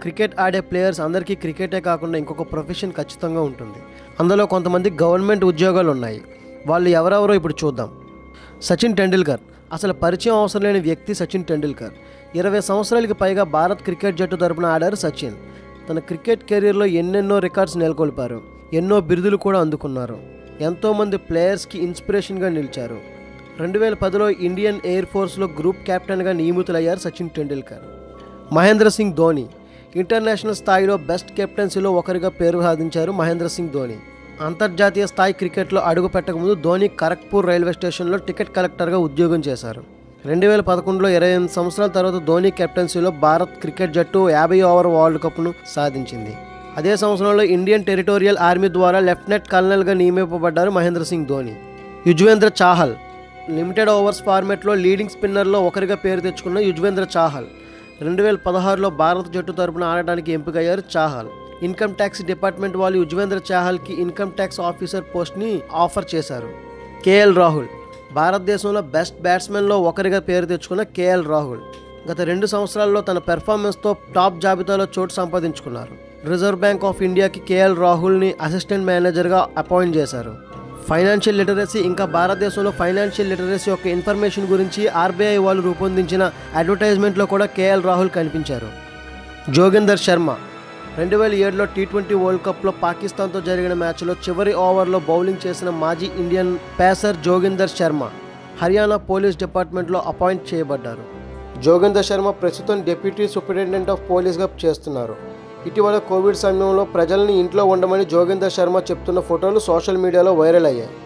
cricket ఆడే players అందరికీ క్రికెటే కాకుండా ఇంకొక ప్రొఫెషన్ ఖచ్చితంగా ఉంటుంది అందులో కొంతమంది గవర్నమెంట్ ఉద్యోగాలు ఉన్నాయి వాళ్ళు ఎవరెవరో ఇప్పుడు చూద్దాం సచిన్ టెండూల్కర్ అసలు పరిచయం అవసరం లేని వ్యక్తి సచిన్ టెండూల్కర్ ఇరవై సంవత్సరాలకి పైగా భారత్ క్రికెట్ జట్టు తరపున ఆడారు సచిన్ తన క్రికెట్ కెరీర్లో ఎన్నెన్నో రికార్డ్స్ నెలకొల్పారు ఎన్నో బిరుదులు కూడా అందుకున్నారు ఎంతోమంది ప్లేయర్స్కి ఇన్స్పిరేషన్గా నిలిచారు రెండు వేల పదిలో ఇండియన్ ఎయిర్ ఫోర్స్లో గ్రూప్ కెప్టెన్గా నియమితులయ్యారు సచిన్ టెండూల్కర్ మహేంద్ర సింగ్ ధోని ఇంటర్నేషనల్ స్థాయిలో బెస్ట్ కెప్టెన్సీలో ఒకరిగా పేరు సాధించారు మహేంద్ర సింగ్ ధోని అంతర్జాతీయ స్థాయి క్రికెట్లో అడుగు పెట్టకముందు ధోని ఖరగ్పూర్ రైల్వే స్టేషన్లో టికెట్ కలెక్టర్గా ఉద్యోగం చేశారు రెండు వేల పదకొండులో ఇరవై ఎనిమిది సంవత్సరాల తర్వాత ధోని కెప్టెన్సీలో భారత్ క్రికెట్ జట్టు యాభై ఓవర్ వరల్డ్ కప్ను సాధించింది అదే సంవత్సరంలో ఇండియన్ టెరిటోరియల్ ఆర్మీ ద్వారా లెఫ్టినెంట్ కల్నల్గా నియమింపబడ్డారు మహేంద్ర సింగ్ ధోని యుజ్వేంద్ర చాహల్ లిమిటెడ్ ఓవర్స్ ఫార్మాట్లో లీడింగ్ స్పిన్నర్లో ఒకరిగా పేరు తెచ్చుకున్న యుజ్వేంద్ర చాహల్ రెండు వేల పదహారులో భారత జట్టు తరపున ఆడడానికి ఎంపికయ్యారు చాహల్ ఇన్కమ్ ట్యాక్స్ డిపార్ట్మెంట్ వాళ్ళు యుజ్వేంద్ర చాహల్కి ఇన్కమ్ ట్యాక్స్ ఆఫీసర్ పోస్ట్ని ఆఫర్ చేశారు కేఎల్ రాహుల్ భారతదేశంలో బెస్ట్ బ్యాట్స్మెన్లో ఒకరిగా పేరు తెచ్చుకున్న కేఎల్ రాహుల్ గత రెండు సంవత్సరాల్లో తన పెర్ఫార్మెన్స్తో టాప్ జాబితాలో చోటు సంపాదించుకున్నారు రిజర్వ్ బ్యాంక్ ఆఫ్ ఇండియాకి కేఎల్ రాహుల్ని అసిస్టెంట్ మేనేజర్గా అపాయింట్ చేశారు ఫైనాన్షియల్ లిటరసీ ఇంకా భారతదేశంలో ఫైనాన్షియల్ లిటరసీ యొక్క ఇన్ఫర్మేషన్ గురించి ఆర్బీఐ వాళ్ళు రూపొందించిన అడ్వర్టైజ్మెంట్లో కూడా కేఎల్ రాహుల్ కనిపించారు జోగేందర్ శర్మ రెండు వేల ఏడులో టీ ట్వంటీ వరల్డ్ కప్లో పాకిస్తాన్తో జరిగిన మ్యాచ్లో చివరి ఓవర్లో బౌలింగ్ చేసిన మాజీ Indian pacer Joginder Sharma Haryana police డిపార్ట్మెంట్లో అపాయింట్ చేయబడ్డారు జోగిందర్ శర్మ ప్రస్తుతం డిప్యూటీ సూపరింటెండెంట్ ఆఫ్ పోలీస్గా చేస్తున్నారు ఇటీవల కోవిడ్ సమయంలో ప్రజల్ని ఇంట్లో ఉండమని జోగిందర్ శర్మ చెప్తున్న ఫోటోలు సోషల్ మీడియాలో వైరల్ అయ్యాయి